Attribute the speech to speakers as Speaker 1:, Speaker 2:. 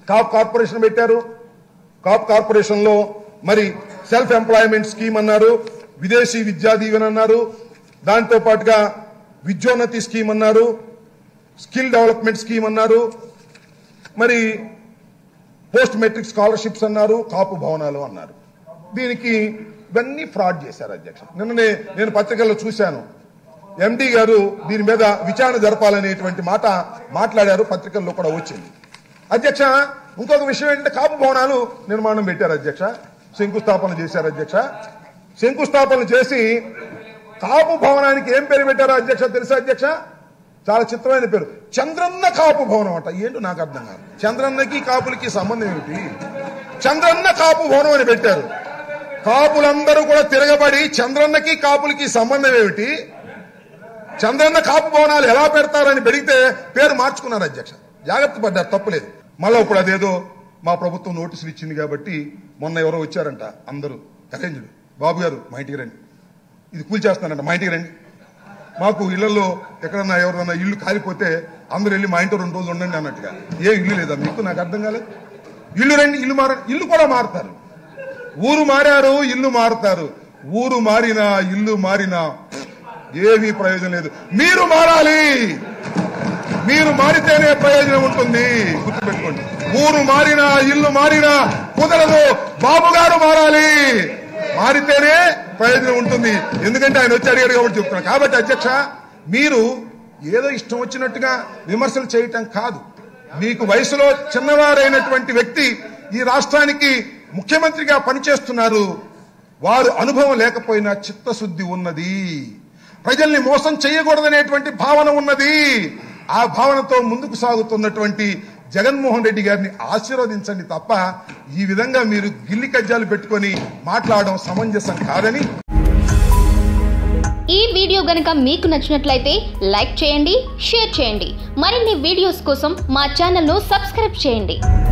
Speaker 1: cap corporation పెట్టారు cop corporation లో మరి సెల్ఫ్ ఎంప్లాయ్మెంట్ స్కీమ్ అన్నారు విదేశీ విద్యా దీవెన అన్నారు దాంతో పాటుగా విద్యోన్నతి స్కీమ్ అన్నారు స్కిల్ డెవలప్మెంట్ స్కీమ్ అన్నారు మరి పోస్ట్ మెట్రిక్ స్కాలర్షిప్స్ అన్నారు కాపు భవనాలు అన్నారు దీనికి ఇవన్నీ ఫ్రాడ్ చేశారు అధ్యక్ష నిన్ననే నేను పత్రికల్లో చూశాను ఎండి గారు దీని మీద విచారణ జరపాలనేటువంటి మాట మాట్లాడారు పత్రికల్లో కూడా వచ్చింది అధ్యక్ష ఇంకొక విషయం ఏంటంటే కాపు భవనాలు నిర్మాణం పెట్టారు అధ్యక్ష శంకుస్థాపన చేశారు అధ్యక్ష శంకుస్థాపన చేసి కాపు భవనానికి ఏం పేరు పెట్టారో అధ్యక్ష తెలుసా అధ్యక్ష చాలా చిత్రమైన పేరు చంద్రన్న కాపు భవనం అంట ఏంటో నాకు అర్థం కాదు చంద్రన్నకి కాపులకి సంబంధం ఏమిటి చంద్రన్న కాపు భవనం అని పెట్టారు కాపులందరూ కూడా తిరగబడి చంద్రన్నకి కాపులకి సంబంధం ఏమిటి చంద్రన్న కాపు భవనాలు ఎలా పెడతారని పెడిగితే పేరు మార్చుకున్నారు అధ్యక్ష జాగ్రత్త పడ్డారు తప్పులేదు మళ్ళీ ఇప్పుడు అదేదో మా ప్రభుత్వం నోటీసులు ఇచ్చింది కాబట్టి మొన్న ఎవరో వచ్చారంట అందరూ అరేంజ్డ్ బాబు గారు మా ఇంటికి రండి ఇది కూల్చేస్తానంట మా ఇంటికి రండి మాకు ఇళ్లలో ఎక్కడన్నా ఎవరన్నా ఇల్లు కాలిపోతే అందరూ వెళ్ళి మా ఇంట్లో రెండు రోజులు ఉండండి అన్నట్టుగా ఏ ఇల్లు లేదా మీకు నాకు అర్థం కాలేదు ఇల్లు రండి ఇల్లు మార ఇల్లు కూడా మారుతారు ఊరు మారారు ఇల్లు మారుతారు ఊరు మారినా ఇల్లు మారినా ఏమీ ప్రయోజనం లేదు మీరు మారాలి మీరు మారితేనే ప్రయోజనం ఉంటుంది గుర్తుపెట్టుకోండి ఊరు మారినా ఇల్లు మారినా కుదరదు బాబు గారు మారాలి మారితేనే ప్రయోజనం ఉంటుంది ఎందుకంటే ఆయన వచ్చి అడిగారు కాబట్టి చెప్తున్నా కాబట్టి అధ్యక్ష మీరు ఏదో ఇష్టం వచ్చినట్టుగా విమర్శలు చేయటం కాదు మీకు వయసులో చిన్నవారైనటువంటి వ్యక్తి ఈ రాష్ట్రానికి ముఖ్యమంత్రిగా పనిచేస్తున్నారు వారు అనుభవం లేకపోయినా చిత్తశుద్ధి ఉన్నది ప్రజల్ని మోసం చేయకూడదనేటువంటి భావన ఉన్నది ఆ భావనతో ముందుకు సాగుతున్నటువంటి జగన్మోహన్ రెడ్డి గారిని ఆశీర్వదించండి తప్ప ఈ విధంగా మీరు గిల్లి కజ్జాలు పెట్టుకొని మాట్లాడడం సమంజసం కాదని
Speaker 2: ఈ వీడియో గనుక మీకు నచ్చినట్లయితే లైక్ చేయండి షేర్ చేయండి మరిన్ని వీడియోస్ కోసం మా ఛానల్ను సబ్స్క్రైబ్ చేయండి